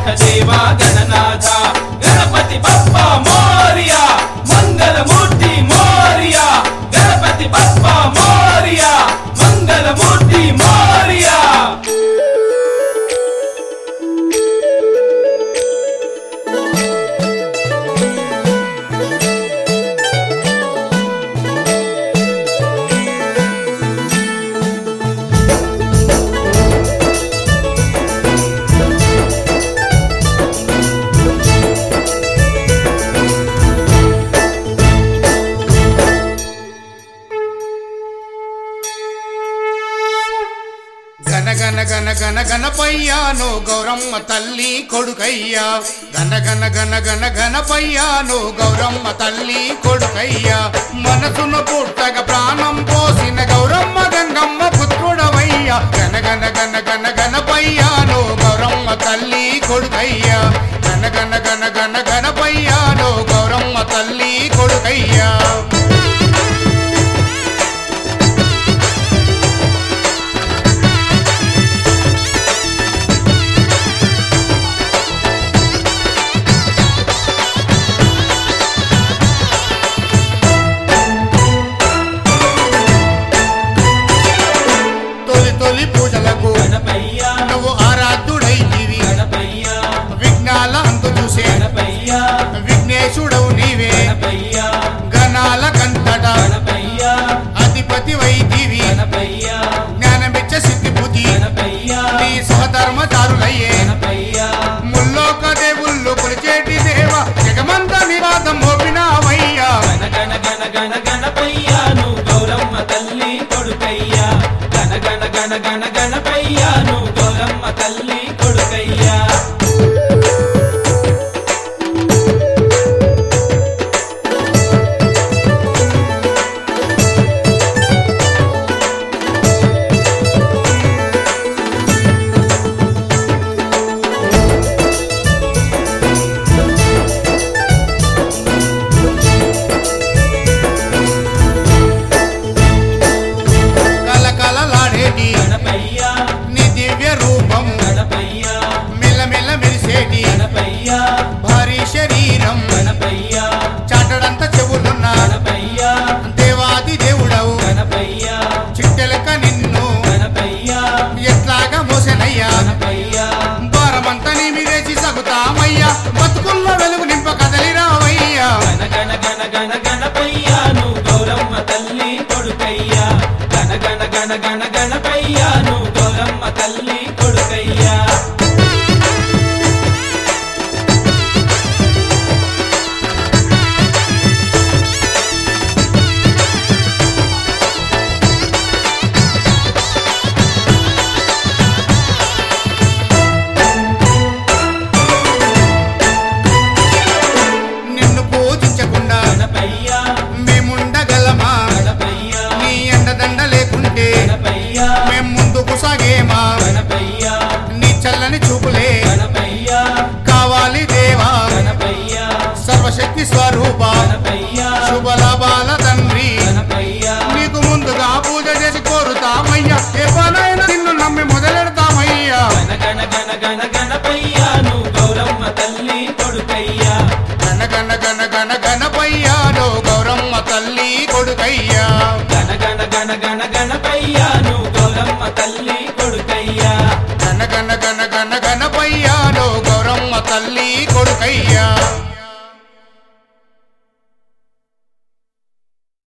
గణనాథ దేవా గణనాథ గణపతి బప్ప మోరియా మంగళమూర్తి మోరియా గణపతి బప్ప మోరియా మంగళమూర్తి మోరియా గన గన గన గన గణపయ్యాను గౌరమ్మ తల్లి కొడుకయ్యా గన గన గన గన గణపయ్యాను గౌరమ్మ తల్లి కొడుకయ్యా మనసును పుట్టగ ప్రాణం పోసిన గౌరమ్మ గంగమ్మ పుత్రుడవయ్యా గన గన గన గన గణపయ్యాను గౌరమ్మ తల్లి కొడుకయ్యా గన గన గన గన గణపయ్యాను గౌరమ్మ తల్లి కొడుకయ్యా తొలి తొలి పూజలకు గణపయ్యా నువ్వు ఆరాధ్యుడైతివి గణపయ్యా విఘ్నాల అంతు చూసే గణపయ్యా విఘ్నేశుడవు నీవే గణపయ్యా గణాల కంతట గణపయ్యా అధిపతి వైదివి గణపయ్యా జ్ఞానమిచ్చ సిద్ధి బుద్ధి గణపయ్యా నీ సహధర్మచారులయ్యే గణపయ్యా ముల్లోక దేవుళ్ళు కొలిచేటి దేవ జగమంత నివాదం మోపినావయ్యా గణ గణ గణ గణ గణపయ్యాను గౌరమ్మ తల్లి కొడుకయ్యా గణ గణ గణ గణ గణపయ్యాను గౌరమ్మ తల్లి కొడుకయ్యా కలకలలాడేటి గణపయ్యా నీ దివ్య రూపం గణపయ్యా మెల్లమెల్ల మెరిసేటి గణపయ్యా భారీ శరీరం గణపయ్యా చాటడంత చెవులున్న గణపయ్యా దేవాది దేవుడవు గణపయ్యా చిట్టెలక నిన్ను గణపయ్యా ఎట్లాగా మోసెనయ్యా గణపయ్యా భారమంతా నీ మీదేసి సగుతామయ్యా బతుకుల్లో వెలుగు నింప కదలిరావయ్యా గణ గణ గణ గణ గణపయ్యాను గౌరమ్మ తల్లి కొడుకయ్యా గణ గణ గణ గణ గణపయ్యాను గౌరమ్మ తల్లి కొడుకయ్యా నిన్ను పూజించకుండా గణపయ్యా మేముండగలమా గణపయ్యా నీ అండదండ లేకుంటే గణపయ్యా మేం ముందుకు సాగేమా గణపయ్యా నీ చల్లని చూపులే గణపయ్యా కావాలి దేవా గణపయ్యా సర్వశక్తి స్వరూప గణపయ్యా శుభలాభాల తండ్రి గణపయ్యా నీకు ముందుగా పూజ చేసి కోరుతామయ్యా ఏ పనైనా నిన్ను నమ్మి మొదలెడతామయ్యా గణ గణ గణ గణ గణపయ్యాను గౌరమ్మ తల్లి కొడుకయ్యా గణ గణ గణ గణ గణపయ్యాను గౌరమ్మ తల్లి కొడుకయ్యా గణ గణ గణ గణ గణపయ్యాను గౌరమ్మ తల్లి కొడుకయ్యా గణ గణ గణ గణ గణపయ్యాను గౌరమ్మ తల్లి కొడుకయ్యా